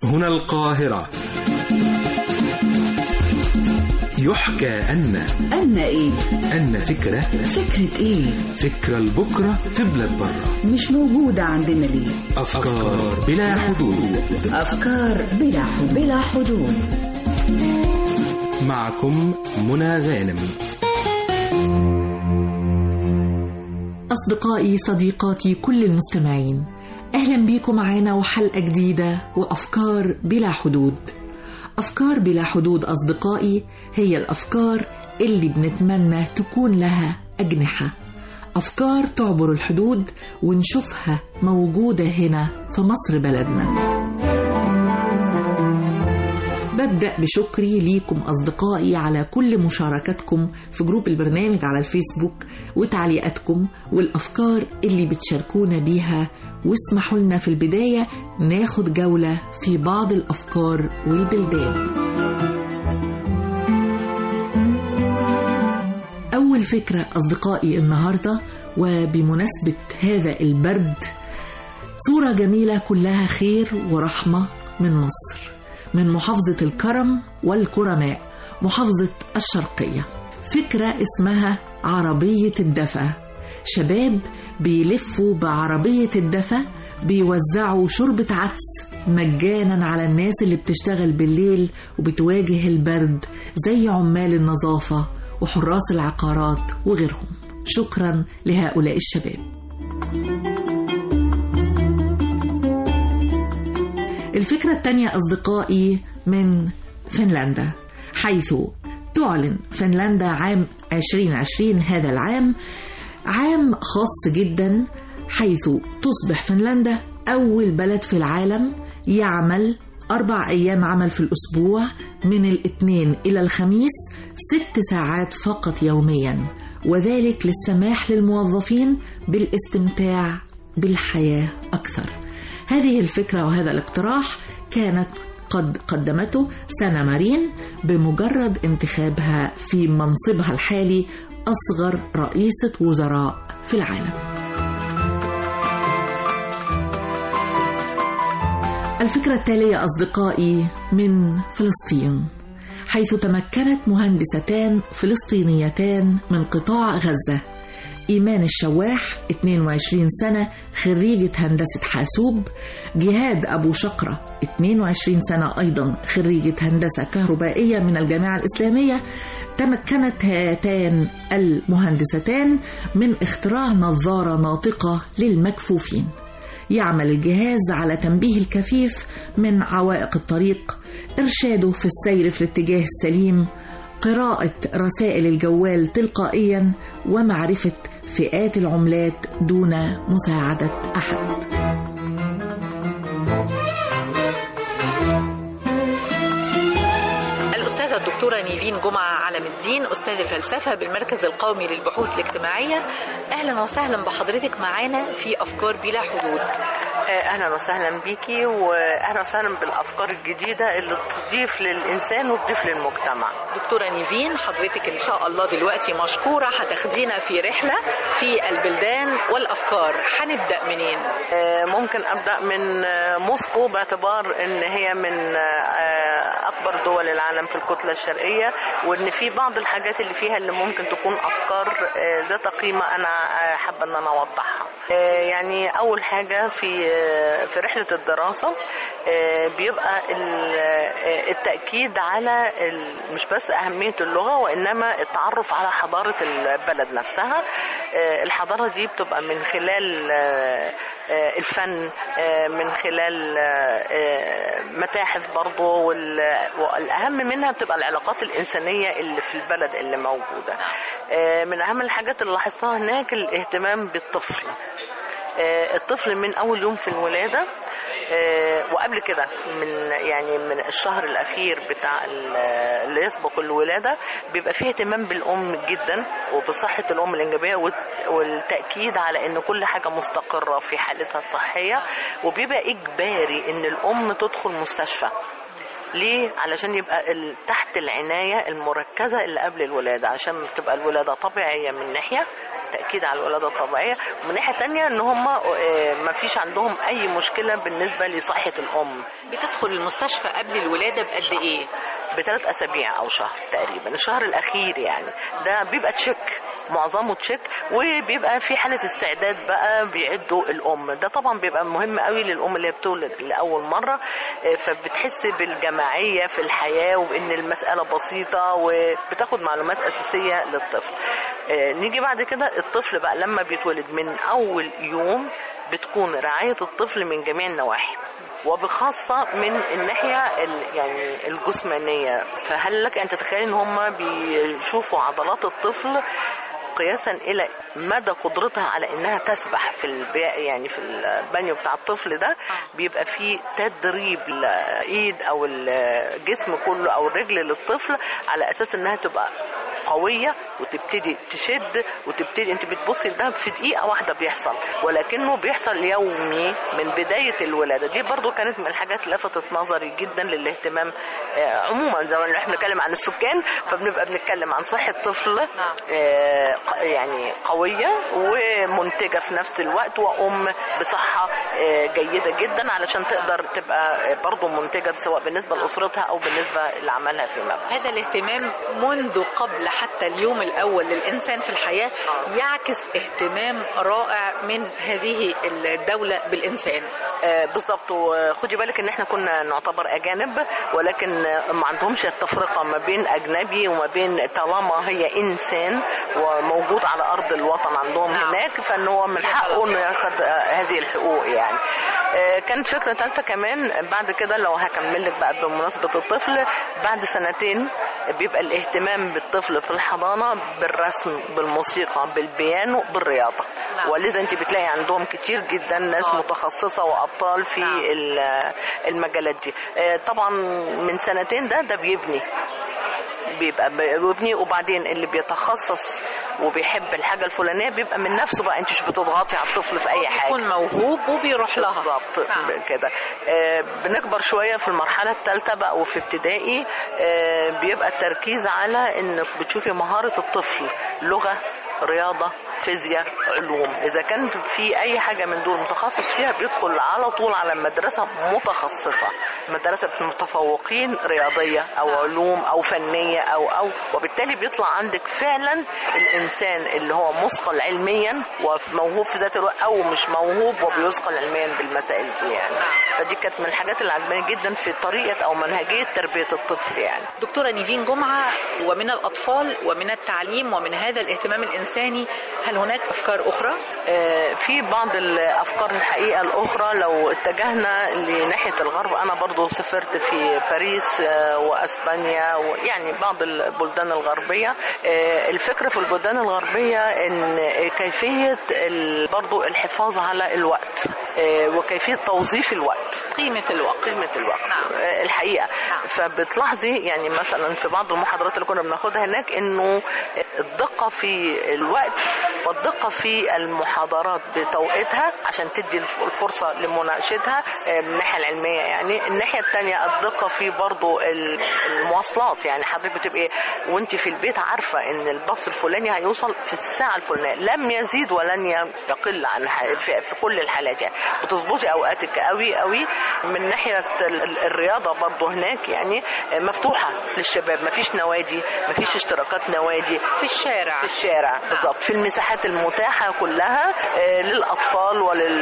هنا القاهرة يحكى أن أن إيه؟ أن فكرة فكرة إيه؟ فكرة لبكرة في بلاد برة مش موجودة عندنا ليه؟ أفكار بلا حدود أفكار بلا حدود بلا حدود معكم منى غانم أصدقائي صديقاتي كل المستمعين أهلا بيكم معانا وحلقة جديدة وأفكار بلا حدود أفكار بلا حدود أصدقائي هي الأفكار اللي بنتمنى تكون لها أجنحة أفكار تعبر الحدود ونشوفها موجودة هنا في مصر بلدنا ببدأ بشكري ليكم أصدقائي على كل مشاركتكم في جروب البرنامج على الفيسبوك وتعليقاتكم والأفكار اللي بتشاركونا بيها واسمحوا لنا في البداية ناخد جولة في بعض الأفكار والبلدان أول فكرة أصدقائي النهاردة وبمناسبة هذا البرد صورة جميلة كلها خير ورحمة من مصر من محافظة الكرم والكرماء محافظة الشرقية فكرة اسمها عربية الدفا شباب بيلفوا بعربية الدفا بيوزعوا شوربة عدس مجانا على الناس اللي بتشتغل بالليل وبتواجه البرد زي عمال النظافة وحراس العقارات وغيرهم شكرا لهؤلاء الشباب الفكرة الثانية أصدقائي من فنلندا حيث تعلن فنلندا عام 2020 هذا العام عام خاص جدا حيث تصبح فنلندا أول بلد في العالم يعمل أربع أيام عمل في الأسبوع من الاثنين إلى الخميس ست ساعات فقط يوميا وذلك للسماح للموظفين بالاستمتاع بالحياة أكثر هذه الفكرة وهذا الاقتراح كانت قد قدمته سانا مارين بمجرد انتخابها في منصبها الحالي أصغر رئيسة وزراء في العالم الفكرة التالية أصدقائي من فلسطين حيث تمكنت مهندستان فلسطينيتان من قطاع غزة إيمان الشواح 22 سنة خريجة هندسة حاسوب جهاد أبو شقرة 22 سنة أيضا خريجة هندسة كهربائية من الجامعة الإسلامية تمكنت هاتان المهندستان من اختراع نظارة ناطقة للمكفوفين يعمل الجهاز على تنبيه الكفيف من عوائق الطريق إرشاده في السير في الاتجاه السليم قراءة رسائل الجوال تلقائيا ومعرفة فئات العملات دون مساعدة أحد. الأستاذة الدكتورة نيفين جمعة علم الدين أستاذ الفلسفة بالمركز القومي للبحوث الاجتماعية أهلا وسهلا بحضرتك معانا في أفكار بلا حدود اهلا وسهلا بيكي واهلا وسهلا بالافكار الجديده اللي تضيف للانسان وتضيف للمجتمع دكتورة نيفين حضرتك إن شاء الله دلوقتي مشكورة هتاخدينا في رحلة في البلدان والأفكار هنبدأ منين؟ ممكن ابدا من موسكو باعتبار ان هي من اكبر دول العالم في الكتله الشرقيه وان في بعض الحاجات اللي فيها اللي ممكن تكون افكار ذات قيمه انا حابه ان انا اوضحها يعني اول حاجه في في رحله الدراسه بيبقى التاكيد على مش بس اهميه اللغه وانما التعرف على حضاره البلد نفسها الحضاره دي بتبقى من خلال الفن من خلال متاحف برضه والاهم منها بتبقى العلاقات الانسانيه اللي في البلد اللي موجوده من اهم الحاجات اللي لاحظتها هناك الاهتمام بالطفل الطفل من اول يوم في الولاده وقبل كده من يعني من الشهر الاخير بتاع اللي يسبق الولاده بيبقى فيه اهتمام بالام جدا وبصحه الام الانجابيه والتاكيد على ان كل حاجه مستقره في حالتها الصحيه وبيبقى اجباري ان الام تدخل مستشفى ليه؟ علشان يبقى تحت العناية المركزة اللي قبل الولادة عشان تبقى الولادة طبيعية من ناحية تاكيد على الولاده الطبيعيه ومن ناحيه تانية ان هم ما فيش عندهم اي مشكله بالنسبه لصحه الام بتدخل المستشفى قبل الولاده بقد ايه بثلاث اسابيع او شهر تقريبا الشهر الاخير يعني ده بيبقى تشيك معظمه تشيك وبيبقى في حاله استعداد بقى بيعدوا الام ده طبعا بيبقى مهم قوي للام اللي بتولد لاول مره آه، فبتحس بالجماعيه في الحياه وان المساله بسيطه وبتاخد معلومات اساسيه للطفل آه، نيجي بعد كده الطفل بقى لما بيتولد من اول يوم بتكون رعايه الطفل من جميع النواحي وبخاصة من الناحية ال- يعني الجسمانية فهل لك أن تتخيل أن هم بيشوفوا عضلات الطفل قياسا الى مدى قدرتها على انها تسبح في البي... يعني في البانيو بتاع الطفل ده بيبقى فيه تدريب الايد او الجسم كله او الرجل للطفل على اساس انها تبقى قوية وتبتدي تشد وتبتدي انت بتبصي ده في دقيقة واحدة بيحصل ولكنه بيحصل يومي من بداية الولادة دي برضو كانت من الحاجات اللي لفتت نظري جدا للاهتمام آه، عموما زي ما احنا بنتكلم عن السكان فبنبقى بنتكلم عن صحة طفل آه، ق- يعني قوية ومنتجة في نفس الوقت وأم بصحة آه، جيدة جدا علشان تقدر تبقى آه، برضو منتجة سواء بالنسبة لأسرتها أو بالنسبة لعملها فيما بعد هذا الاهتمام منذ قبل حتى اليوم الأول للإنسان في الحياة يعكس اهتمام رائع من هذه الدولة بالإنسان آه، بالظبط وخدي بالك ان احنا كنا نعتبر اجانب ولكن آه، ما عندهمش التفرقه ما بين اجنبي وما بين طالما هي انسان وموجود على ارض الوطن عندهم نعم. هناك فان هو من حقه انه ياخد آه، هذه الحقوق يعني آه، كانت فكره ثالثه كمان بعد كده لو هكمل لك بقى بمناسبه الطفل بعد سنتين بيبقى الاهتمام بالطفل في الحضانه بالرسم بالموسيقى بالبيانو بالرياضه نعم. ولذا انت بتلاقي عندهم كتير جدا ناس آه. متخصصه وابطال في نعم. ال- المجالات دي آه، طبعا من سنتين ده ده بيبني بيبقى بيبني وبعدين اللي بيتخصص وبيحب الحاجه الفلانيه بيبقى من نفسه بقى انت مش بتضغطي على الطفل في اي حاجه يكون موهوب وبيروح لها بالظبط نعم. كده آه، بنكبر شويه في المرحله الثالثه بقى وفي ابتدائي آه، بيبقى التركيز على انك بتشوفي مهاره الطفل لغه رياضه فيزياء علوم اذا كان في اي حاجه من دول متخصص فيها بيدخل على طول على مدرسه متخصصه مدرسه متفوقين رياضيه او علوم او فنيه او او وبالتالي بيطلع عندك فعلا الانسان اللي هو مثقل علميا وموهوب في ذات الوقت او مش موهوب وبيثقل علميا بالمسائل دي يعني فدي كانت من الحاجات اللي عجباني جدا في طريقه او منهجيه تربيه الطفل يعني دكتورة نيفين جمعة ومن الأطفال ومن التعليم ومن هذا الاهتمام الإنساني هل هناك أفكار أخرى؟ آه، في بعض الافكار الحقيقه الاخرى لو اتجهنا لناحيه الغرب انا برضو سافرت في باريس آه، واسبانيا ويعني بعض البلدان الغربيه آه، الفكره في البلدان الغربيه ان كيفيه ال- برضو الحفاظ على الوقت آه، وكيفيه توظيف الوقت قيمة الوقت قيمة الوقت نعم. آه، الحقيقة نعم. فبتلاحظي يعني مثلا في بعض المحاضرات اللي كنا بناخدها هناك انه الدقة في الوقت والدقة في المحاضرات بتوقيتها عشان تدي الف- الفرصة لمناقشتها آه، من الناحية العلمية يعني الناحية التانية الدقة في برضو ال- المواصلات يعني حضرتك بتبقي وانت في البيت عارفة ان الباص الفلاني هيوصل في الساعة الفلانية لم يزيد ولن يقل عن ح- في, في كل الحالات يعني بتظبطي اوقاتك قوي قوي من ناحية ال- ال- الرياضة برضو هناك يعني آه، مفتوحة للشباب مفيش نوادي مفيش اشتراكات نوادي في الشارع في الشارع بالظبط في المساحات المتاحة كلها آه، للأطفال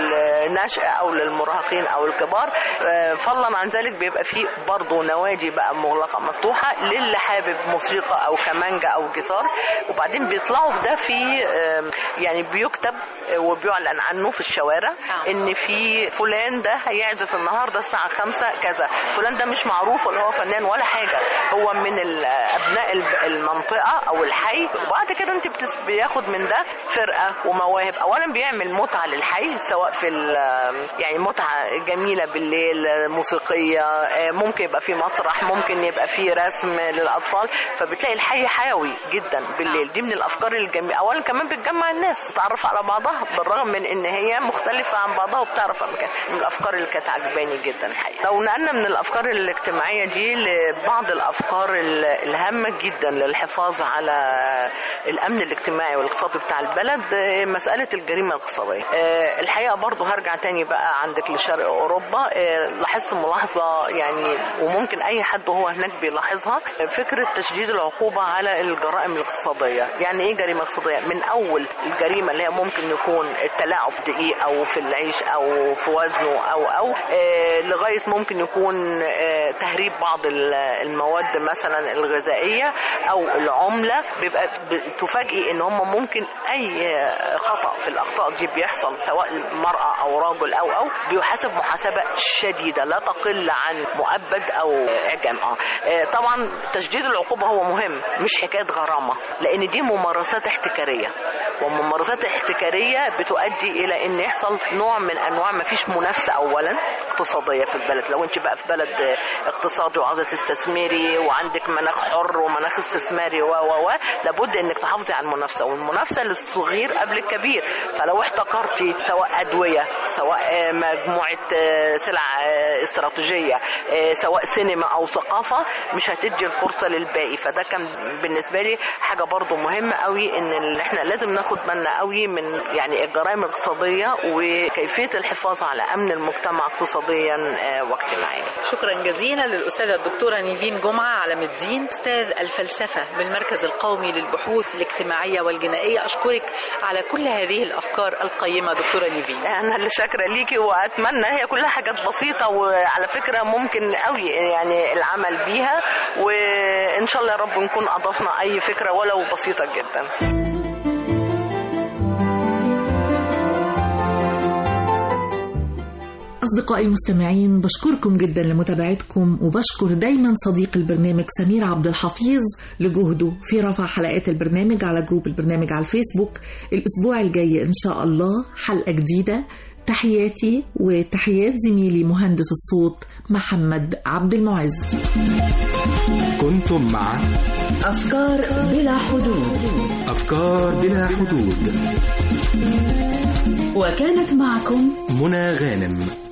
وللنشأ أو للمراهقين أو الكبار آه، فضلا عن ذلك بيبقى في برضه نوادي بقى مغلقة مفتوحة للي حابب موسيقى أو كمانجا أو جيتار وبعدين بيطلعوا في ده في آه، يعني بيكتب آه، وبيعلن عنه في الشوارع آه. ان في فلان ده هيعزف النهارده الساعه 5 كذا فلان ده مش معروف ولا هو فنان ولا حاجه هو من ال- ابناء الب- المنطقه او الحي وبعد كده انت بتس- بياخد من ده فرقه ومواهب اولا بيعمل متعه للحي سواء في ال- يعني متعه جميله بالليل موسيقيه آه، ممكن يبقى في مسرح ممكن يبقى في رسم للاطفال فبتلاقي الحي حيوي جدا بالليل دي من الافكار الجميله اولا كمان بتجمع الناس تتعرف على بعضها بالرغم من ان هي مختلفه عن بعضها وبتعرف أماكن. من الافكار اللي كانت عجباني جدا الحقيقه لو نقلنا من الافكار الاجتماعيه دي لبعض الافكار ال- الهامه جدا للحفاظ على الامن الاجتماعي والاقتصادي بتاع البلد آه، مسألة الجريمة الاقتصادية آه، الحقيقة برضو هرجع تاني بقى عندك لشرق أوروبا آه، لاحظت ملاحظة يعني وممكن أي حد وهو هناك بيلاحظها آه، فكرة تشديد العقوبة على الجرائم الاقتصادية يعني إيه جريمة اقتصادية من أول الجريمة اللي هي ممكن يكون التلاعب دقيق أو في العيش أو في وزنه أو أو آه، لغاية ممكن يكون آه، تهريب بعض ال- المواد مثلا الغذائية أو العملة بيبقى تفاجئي إن هم ممكن أي خطأ في الأخطاء دي بيحصل سواء مرأة أو رجل أو أو بيحاسب محاسبة شديدة لا تقل عن مؤبد أو إعدام آه. آه، طبعا تشديد العقوبة هو مهم مش حكاية غرامة لأن دي ممارسات احتكارية وممارسات احتكارية بتؤدي إلى إن يحصل نوع من أنواع ما فيش منافسة أولا اقتصادية في البلد لو أنت بقى في بلد آه، اقتصادي وعاوزة تستثمري وعندك مناخ حر ومناخ استثماري و و و لابد انك تحافظي على المنافسه والمنافسه للصغير قبل الكبير فلو احتكرتي سواء ادويه سواء آه، مجموعه آه، سلع آه، استراتيجيه آه، سواء سينما او ثقافه مش هتدي الفرصه للباقي فده كان بالنسبه لي حاجه برضو مهمه قوي ان ال- احنا لازم ناخد بالنا قوي من يعني الجرائم الاقتصاديه وكيفيه الحفاظ على امن المجتمع اقتصاديا آه، واجتماعيا شكرا جزيلا للأستاذة الدكتورة نيفين جمعة علم الدين أستاذ الفلسفة بالمركز القومي للبحوث الاجتماعية والجنائية أشكرك على كل هذه الأفكار القيمة دكتورة نيفين انا اللي شاكره ليكي واتمنى هي كلها حاجات بسيطه وعلى فكره ممكن قوي يعني العمل بيها وان شاء الله يا رب نكون اضفنا اي فكره ولو بسيطه جدا أصدقائي المستمعين بشكركم جدا لمتابعتكم وبشكر دايما صديق البرنامج سمير عبد الحفيظ لجهده في رفع حلقات البرنامج على جروب البرنامج على الفيسبوك الأسبوع الجاي إن شاء الله حلقة جديدة تحياتي وتحيات زميلي مهندس الصوت محمد عبد المعز كنتم مع أفكار بلا حدود أفكار بلا حدود وكانت معكم منى غانم